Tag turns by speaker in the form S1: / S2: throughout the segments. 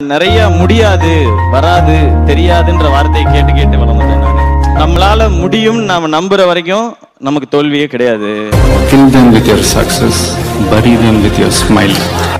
S1: நிறைய முடியாது வராது தெரியாதுன்ற வார்த்தையை கேட்டு கேட்டு வளர்ந்தேன் நான் நம்மளால முடியும் நாம நம்புற வரைக்கும் நமக்கு தோல்வியே கிடையாது
S2: Kill them with your success, bury them with your smile.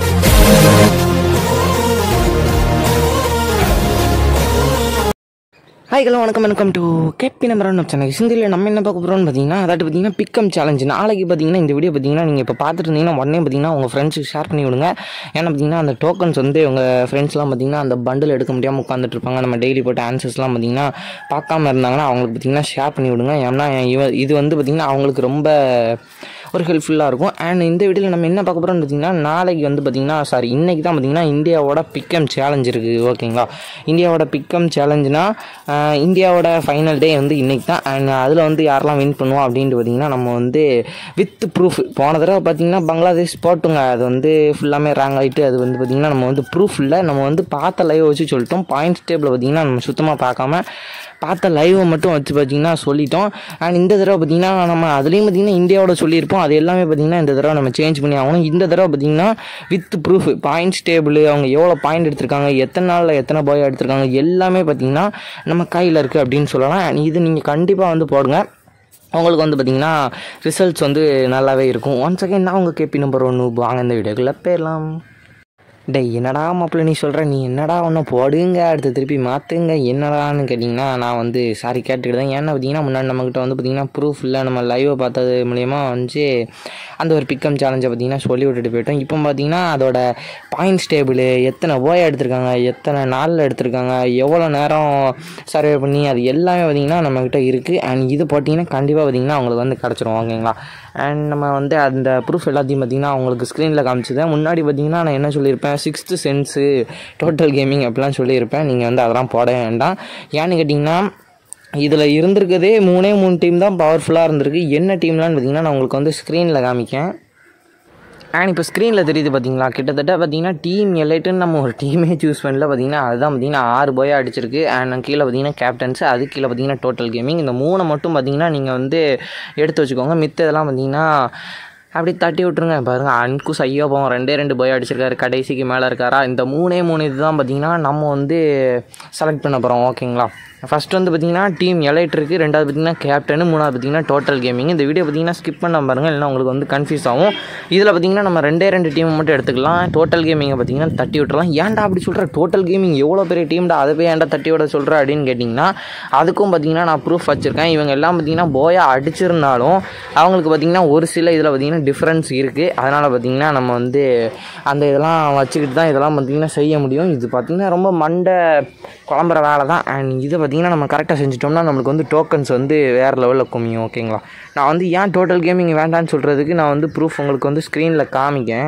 S3: Hi hello வணக்கம் welcome to KP number one channel சிந்தியில் நம்ம என்ன பார்க்க போகிறோம்னு பார்த்தீங்கன்னா அதாட்டு பார்த்தீங்கன்னா பிக்கம் சேலஞ்ச் நாளைக்கு பார்த்தீங்கன்னா இந்த வீடியோ பார்த்தீங்கன்னா நீங்கள் இப்போ பார்த்துட்டு இருந்தீங்கன்னா உடனே பார்த்தீங்கன்னா உங்கள் ஃப்ரெண்ட்ஸுக்கு ஷேர் பண்ணி விடுங்க ஏன்னா பார்த்தீங்கன்னா அந்த டோக்கன்ஸ் வந்து உங்கள் ஃப்ரெண்ட்ஸ்லாம் பார்த்தீங்கன்னா அந்த பண்டில் எடுக்க முடியாமல் உட்காந்துட்டு இருப்பாங்க நம்ம டெய்லி போட்ட ஆன்சர்ஸ்லாம் பார்த்தீங்கன்னா பார்க்காம இருந்தாங்கன்னா அவங்களுக்கு பார்த்தீங்கன்னா ஷேர் பண்ணி விடுங்க ஏன்னா இவ இது வந்து பார்த்தீங்கன்னா அவங்களுக்கு ரொம்ப ஒரு ஹெல்ப்ஃபுல்லாக இருக்கும் அண்ட் இந்த வீடியோவில் நம்ம என்ன பார்க்க போகிறோம்னு பார்த்தீங்கன்னா நாளைக்கு வந்து பார்த்தீங்கன்னா சாரி இன்றைக்கி தான் பார்த்தீங்கன்னா இந்தியாவோட பிக்கம் சேலஞ்ச் இருக்குது ஓகேங்களா இந்தியாவோட பிக்கம் சேலஞ்சுனா இந்தியாவோட ஃபைனல் டே வந்து இன்றைக்கி தான் அண்ட் அதில் வந்து யாரெல்லாம் வின் பண்ணுவோம் அப்படின்ட்டு பார்த்தீங்கன்னா நம்ம வந்து வித் ப்ரூஃப் போன தடவை பார்த்தீங்கன்னா பங்களாதேஷ் போட்டுங்க அது வந்து ஃபுல்லாமே ரேங்க் ஆகிட்டு அது வந்து பார்த்திங்கன்னா நம்ம வந்து ப்ரூஃப் இல்லை நம்ம வந்து பார்த்த லைவ் வச்சு சொல்லிட்டோம் பாயிண்ட்ஸ் டேபிள் பார்த்திங்கன்னா நம்ம சுத்தமாக பார்க்காம பார்த்த லைவை மட்டும் வச்சு பார்த்தீங்கன்னா சொல்லிட்டோம் அண்ட் இந்த தடவை பார்த்தீங்கன்னா நம்ம அதுலேயும் பார்த்தீங்கன்னா இந்தியாவோட சொல்லியிருப்போம் அது எல்லாமே பார்த்தீங்கன்னா இந்த தடவை நம்ம சேஞ்ச் பண்ணி ஆகணும் இந்த தடவை பார்த்தீங்கன்னா வித் ப்ரூஃப் பாயிண்ட்ஸ் டேபிள் அவங்க எவ்வளோ பாயிண்ட் எடுத்திருக்காங்க எத்தனை நாளில் எத்தனை பாய் எடுத்திருக்காங்க எல்லாமே பார்த்தீங்கன்னா நம்ம கையில் இருக்குது அப்படின்னு சொல்லலாம் And இது நீங்கள் கண்டிப்பாக வந்து போடுங்க உங்களுக்கு வந்து பார்த்தீங்கன்னா ரிசல்ட்ஸ் வந்து நல்லாவே இருக்கும் ஒன் செகண்ட் நான் உங்கள் கேபி நம்பர் ஒன்று வாங்க இந்த வீடியோக்குள்ளே போயிடலாம் டேய் என்னடா மாப்பிள்ள நீ சொல்கிற நீ என்னடா ஒன்று போடுங்க அடுத்து திருப்பி மாற்றுங்க என்னடான்னு கேட்டிங்கன்னா நான் வந்து சாரி கேட்டுக்கிட்டேன் ஏன்னா பார்த்தீங்கன்னா முன்னாடி நம்மக்கிட்ட வந்து பார்த்தீங்கன்னா ப்ரூஃப் இல்லை நம்ம லைவை பார்த்தது மூலயமா வந்து அந்த ஒரு பிக்கம் சேலஞ்சை பார்த்தீங்கன்னா சொல்லி விட்டுட்டு போயிட்டோம் இப்போ பார்த்தீங்கன்னா அதோட பாயிண்ட்ஸ் டேபிள் எத்தனை ஓய எடுத்திருக்காங்க எத்தனை நாளில் எடுத்திருக்காங்க எவ்வளோ நேரம் சர்வே பண்ணி அது எல்லாமே பார்த்தீங்கன்னா நம்மக்கிட்ட இருக்குது அண்ட் இது போட்டிங்கன்னா கண்டிப்பாக பார்த்தீங்கன்னா அவங்களுக்கு வந்து கிடச்சிரும் ஓகேங்களா அண்ட் நம்ம வந்து அந்த ப்ரூஃப் எல்லாத்தையும் பார்த்தீங்கன்னா அவங்களுக்கு ஸ்க்ரீனில் காமிச்சிதேன் முன்னாடி பார்த்தீங்கன்னா நான் என்ன சொல்லியிருப்பேன் சிக்ஸ்த்து சென்ஸு டோட்டல் கேமிங் அப்படிலாம் சொல்லியிருப்பேன் நீங்கள் வந்து அதெல்லாம் போட வேண்டாம் ஏன்னு கேட்டிங்கன்னா இதில் இருந்திருக்கதே மூணே மூணு டீம் தான் பவர்ஃபுல்லாக இருந்திருக்கு என்ன டீம்லான்னு பார்த்தீங்கன்னா நான் உங்களுக்கு வந்து ஸ்க்ரீனில் காமிக்கேன் அண்ட் இப்போ ஸ்க்ரீனில் தெரியுது பார்த்தீங்களா கிட்டத்தட்ட பார்த்தீங்கன்னா டீம் எலைட்டுன்னு நம்ம ஒரு டீமே சூஸ் பண்ணல பார்த்தீங்கன்னா அதுதான் பார்த்தீங்கன்னா ஆறு போய் அடிச்சிருக்கு அண்ட் கீழே பார்த்தீங்கன்னா கேப்டன்ஸ் அது கீழே பார்த்தீங்கன்னா டோட்டல் கேமிங் இந்த மூணை மட்டும் பார்த்தீங்கன்னா நீங்கள் வந்து எடுத்து வச்சுக்கோங்க மித்த இதெல்லாம் பார்த்தீங்கன்னா அப்படி தட்டி விட்ருங்க பாருங்கள் அன்குஸ் ஐயோ போவோம் ரெண்டே ரெண்டு போய் அடிச்சிருக்காரு கடைசிக்கு மேலே இருக்காரா இந்த மூணே மூணு இதுதான் பார்த்தீங்கன்னா நம்ம வந்து செலக்ட் பண்ண போகிறோம் ஓகேங்களா ஃபஸ்ட் வந்து பார்த்தீங்கன்னா டீம் எலைட் இருக்குது ரெண்டாவது பார்த்தீங்கன்னா கேப்டன் மூணாவது பார்த்தீங்கன்னா டோட்டல் கேமிங் இந்த வீடியோ பார்த்தீங்கன்னா ஸ்கிப் பண்ண பாருங்கள் இல்லைனா உங்களுக்கு வந்து கன்ஃபியூஸ் ஆகும் இதில் பார்த்தீங்கன்னா நம்ம ரெண்டே ரெண்டு டீம் மட்டும் எடுத்துக்கலாம் டோட்டல் கேமிங்கை பார்த்தீங்கன்னா தட்டி விட்டுறலாம் ஏன்டா அப்படி சொல்கிற டோட்டல் கேமிங் எவ்வளோ பெரிய டீம்டா அதை போய் ஏன்டா தட்டி விட சொல்கிற அப்படின்னு கேட்டிங்கன்னா அதுக்கும் பார்த்தீங்கன்னா நான் ப்ரூஃப் வச்சுருக்கேன் இவங்க எல்லாம் பார்த்தீங்கன்னா போயா அடிச்சிருந்தாலும் அவங்களுக்கு பார்த்தீங்கன்னா ஒரு சில இதில் பார்த்தீங்கன்னா டிஃப்ரென்ஸ் இருக்குது அதனால் பார்த்தீங்கன்னா நம்ம வந்து அந்த இதெல்லாம் வச்சுக்கிட்டு தான் இதெல்லாம் பார்த்தீங்கன்னா செய்ய முடியும் இது பார்த்திங்கன்னா ரொம்ப மண்டை குழம்புற வேலை தான் அண்ட் இதை பார்த்திங்கன்னா நம்ம கரெக்டாக செஞ்சிட்டோம்னா நம்மளுக்கு வந்து டோக்கன்ஸ் வந்து வேறு லெவலில் குமியும் ஓகேங்களா நான் வந்து ஏன் டோட்டல் கேமிங் வேண்டான்னு சொல்கிறதுக்கு நான் வந்து ப்ரூஃப் உங்களுக்கு வந்து ஸ்க்ரீனில் காமிக்கேன்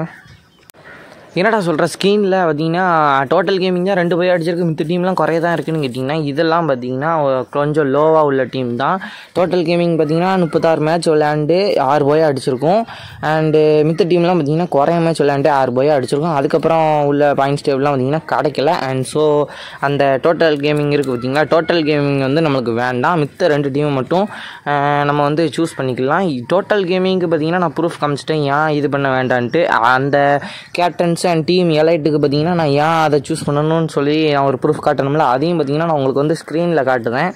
S3: என்னடா சொல்கிற ஸ்க்ரீனில் பார்த்தீங்கன்னா டோட்டல் கேமிங் தான் ரெண்டு போய் அடிச்சிருக்கு மித்த டீம்லாம் குறைய தான் இருக்குன்னு கேட்டிங்கன்னா இதெல்லாம் பார்த்தீங்கன்னா கொஞ்சம் லோவாக உள்ள டீம் தான் டோட்டல் கேமிங் பார்த்தீங்கன்னா முப்பத்தாறு மேட்ச் விளையாண்டு ஆறு போய் அடிச்சிருக்கோம் அண்டு மித்த டீம்லாம் பார்த்தீங்கன்னா குறைய மேட்ச் விளையாண்டு ஆறு போய் அடிச்சிருக்கோம் அதுக்கப்புறம் உள்ள பாயிண்ட்ஸ் டேபிள்லாம் பார்த்தீங்கன்னா கிடைக்கல அண்ட் ஸோ அந்த டோட்டல் கேமிங் இருக்குது பார்த்தீங்களா டோட்டல் கேமிங் வந்து நம்மளுக்கு வேண்டாம் மித்த ரெண்டு டீம் மட்டும் அஹ், நம்ம வந்து சூஸ் பண்ணிக்கலாம் டோட்டல் கேமிங்க்கு பார்த்தீங்கன்னா நான் ப்ரூஃப் காமிச்சிட்டேன் ஏன் இது பண்ண வேண்டான்ட்டு அந்த கேப்டன்ஸ் அண்ட் டீம் எலைட்டுக்கு பார்த்தீங்கன்னா நான் ஏன் அதை சூஸ் பண்ணணும்னு சொல்லி நான் ஒரு ப்ரூஃப் காட்டணும்ல அதையும் பார்த்தீங்கன்னா நான் உங்களுக்கு வந்து ஸ்க்ரீனில் காட்டுறேன்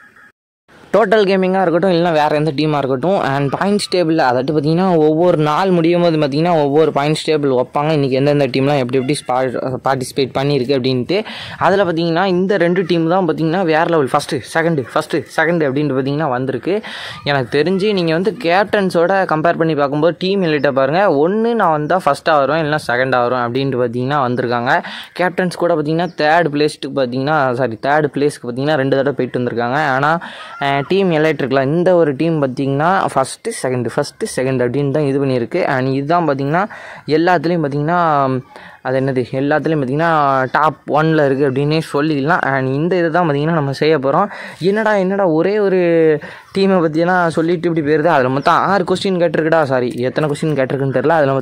S3: டோட்டல் கேமிங்காக இருக்கட்டும் இல்லைனா வேறு எந்த டீமாக இருக்கட்டும் அண்ட் பாயிண்ட்ஸ் டேபிள் அதாட்டு பார்த்தீங்கன்னா ஒவ்வொரு நாள் முடியும் போது பார்த்தீங்கன்னா ஒவ்வொரு பாயிண்ட்ஸ் டேபிள் வைப்பாங்க இன்றைக்கி எந்தெந்த டீம்லாம் எப்படி எப்படி பார்ட்டிசிபேட் பண்ணியிருக்கு அப்படின்ட்டு அதில் பார்த்தீங்கன்னா இந்த ரெண்டு டீம் தான் பார்த்தீங்கன்னா வேறு level first second first second அப்படின்ட்டு பார்த்தீங்கன்னா வந்திருக்கு எனக்கு தெரிஞ்சு நீங்கள் வந்து கேப்டன்ஸோட கம்பேர் பண்ணி பார்க்கும்போது டீம் இல்லைட்ட பாருங்கள் ஒன்று நான் வந்தால் ஃபஸ்ட்டாக வருவேன் இல்லைனா செகண்டாக வரும் அப்படின்ட்டு பார்த்தீங்கன்னா வந்திருக்காங்க கேப்டன்ஸ் கூட பார்த்தீங்கன்னா தேர்ட் பிளேஸ்க்கு பார்த்தீங்கன்னா சாரி தேர்ட் பிளேஸ்க்கு பார்த்தீங்கன்னா ரெண்டு தடவை போயிட்டு வந்திருக்காங்க ஆனால் டீம் எலைட் இருக்கலாம் இந்த ஒரு டீம் பார்த்தீங்கன்னா ஃபஸ்ட்டு செகண்டு ஃபஸ்ட்டு செகண்ட் அப்படின்னு தான் இது பண்ணியிருக்கு அண்ட் இதுதான் பார்த்தீங்கன்னா எல்லாத்துலேயும் பார்த்தீங்கன்னா அது என்னது எல்லாத்துலேயும் பார்த்தீங்கன்னா டாப் ஒனில் இருக்குது அப்படின்னே சொல்லிடலாம் அண்ட் இந்த இதை தான் பார்த்தீங்கன்னா நம்ம செய்ய போகிறோம் என்னடா என்னடா ஒரே ஒரு டீமை பற்றியெல்லாம் சொல்லிட்டு இப்படி போயிருது அதில் மொத்தம் ஆறு கொஸ்டின் கேட்டிருக்குடா சாரி எத்தனை கொஸ்டின் கேட்டிருக்குன்னு தெரில அதில் மொத்தம்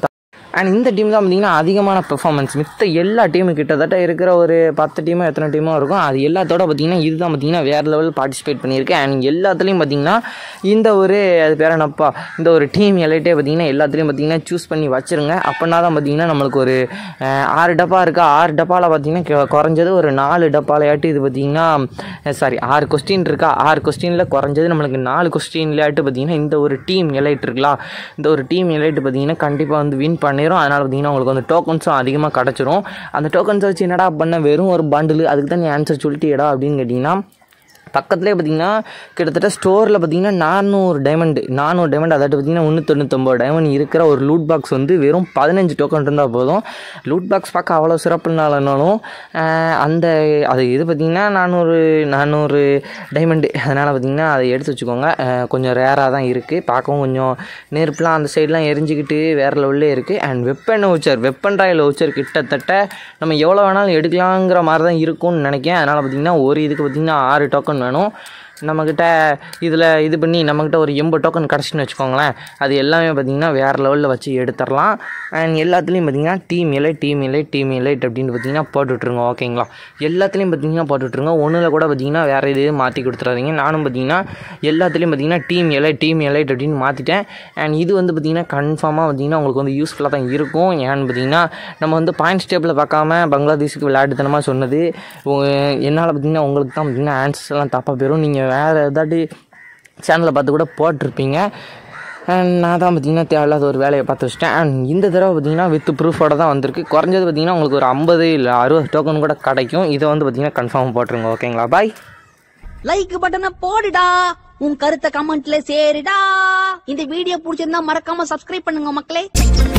S3: அண்ட் இந்த டீம் தான் பார்த்தீங்கன்னா அதிகமான பெர்ஃபார்மன்ஸ் மித்த எல்லா டீமும் கிட்டத்தட்ட இருக்கிற ஒரு பத்து டீமோ எத்தனை டீமோ இருக்கும் அது எல்லாத்தோட பார்த்தீங்கன்னா இதுதான் பார்த்தீங்கன்னா வேறு லெவல் பார்ட்டிசிபேட் பண்ணியிருக்கு அண்ட் எல்லாத்துலேயும் பார்த்தீங்கன்னா இந்த ஒரு அது பேர் என்னப்பா இந்த ஒரு டீம் எலைட்டே பார்த்தீங்கன்னா எல்லாத்துலேயும் பார்த்தீங்கன்னா சூஸ் பண்ணி வச்சிருங்க அப்படின்னா தான் பார்த்தீங்கன்னா நம்மளுக்கு ஒரு அஹ், ஆறு டப்பா இருக்கா ஆறு டப்பாவில் பார்த்தீங்கன்னா கொ- குறைஞ்சது ஒரு நாலு டப்பாலையாட்டு இது பார்த்தீங்கன்னா சாரி ஆறு கொஸ்டின் இருக்கா ஆறு கொஸ்டினில் குறைஞ்சது நம்மளுக்கு நாலு கொஸ்டின்லையாட்டு பார்த்தீங்கன்னா இந்த ஒரு டீம் எலைட் இருக்குல்ல இந்த ஒரு டீம் எலைட் பார்த்தீங்கன்னா கண்டிப்பாக வந்து வின் பண்ணிடும் அதனால் பார்த்தீங்கன்னா உங்களுக்கு வந்து டோக்கன்ஸும் அதிகமாக கிடச்சிரும் அந்த டோக்கன்ஸை வச்சு என்னடா பண்ண வெறும் ஒரு பண்டில் அதுக்கு தான் நீ ஆன்சர் சொல்லிட்டியடா அப்படின்னு கேட்டிங்கன்னா பக்கத்துலேயே பார்த்தீங்கன்னா கிட்டத்தட்ட ஸ்டோரில் பார்த்தீங்கன்னா நானூறு டைமண்ட் நானூறு டைமண்ட் அதாவது பார்த்தீங்கன்னா முந்நூற்றொண்ணூத்தொம்பது டைமண்ட் இருக்கிற ஒரு லூட் பாக்ஸ் வந்து வெறும் பதினஞ்சு டோக்கன் இருந்தால் போதும் லூட் பாக்ஸ் பார்க்க அவ்வளோ சிறப்புனாலனாலும் ஆஹ், அந்த அது இது பார்த்தீங்கன்னா நானூறு நானூறு டைமண்டு அதனால் பார்த்தீங்கன்னா அதை எடுத்து வச்சுக்கோங்க ஆஹ், கொஞ்சம் ரேராக தான் இருக்குது பார்க்கவும் கொஞ்சம் நெருப்புலாம் அந்த சைட்லாம் எரிஞ்சுக்கிட்டு வேறு லெவல்லே இருக்குது and weapon voucher weapon royal voucher கிட்டத்தட்ட நம்ம எவ்வளோ வேணாலும் எடுக்கலாங்கிற மாதிரி தான் இருக்கும்னு நினைக்கிறேன் அதனால் பார்த்தீங்கன்னா ஒரு இதுக்கு பார்த்தீங்கன்னா ஆறு டோக்கன் வேணும் நம்மக்கிட்ட இதில் இது பண்ணி நம்மக்கிட்ட ஒரு எண்பது டோக்கன் கிடச்சின்னு வச்சுக்கோங்களேன் அது எல்லாமே பார்த்திங்கன்னா வேறு லெவலில் வச்சு எடுத்துடலாம் அண்ட் எல்லாத்துலேயும் பார்த்திங்கன்னா டீம் எலை டீம் எலை டீம் எலைட் அப்படின்னு பார்த்தீங்கன்னா போட்டுட்ருங்க ஓகேங்களா எல்லாத்துலேயும் பார்த்தீங்கன்னா போட்டுட்ருங்க ஒன்றில் கூட பார்த்தீங்கன்னா வேறு இது மாற்றி கொடுத்துறாதீங்க நானும் பார்த்தீங்கன்னா எல்லாத்துலேயும் பார்த்தீங்கன்னா டீம் எலை டீம் எலைட் அப்படின்னு மாற்றிட்டேன் அண்ட் இது வந்து பார்த்திங்கன்னா கன்ஃபார்மாக பார்த்தீங்கன்னா உங்களுக்கு வந்து யூஸ்ஃபுல்லாக தான் இருக்கும் ஏன்னு பார்த்தீங்கன்னா நம்ம வந்து பாயிண்ட்ஸ் டேபிளில் பார்க்காம பங்களாதேஷுக்கு விளையாட்டுத்தனமாக சொன்னது என்னால் பார்த்தீங்கன்னா உங்களுக்கு தான் பார்த்தீங்கன்னா ஆன்சர்ஸ் எல்லாம் தப்பாக போயிடும் நீங்கள் வேறு ஏதாட்டி சேனலில் பார்த்து கூட போட்டிருப்பீங்க அண்ட் நான் தான் பார்த்தீங்கன்னா தேவையில்லாத ஒரு வேலையை பார்த்து வச்சிட்டேன் அண்ட் இந்த தடவை பார்த்தீங்கன்னா வித் ப்ரூஃபோட தான் வந்திருக்கு குறைஞ்சது பார்த்தீங்கன்னா உங்களுக்கு ஒரு ஐம்பது இல்லை அறுபது டோக்கன் கூட கிடைக்கும் இதை வந்து பார்த்தீங்கன்னா கன்ஃபார்ம் போட்டுருங்க ஓகேங்களா பாய்
S4: லைக் பட்டனை போடுடா உன் கருத்தை கமெண்ட்ல சேருடா இந்த வீடியோ பிடிச்சிருந்தா மறக்காம சப்ஸ்கிரைப் பண்ணுங்க மக்களே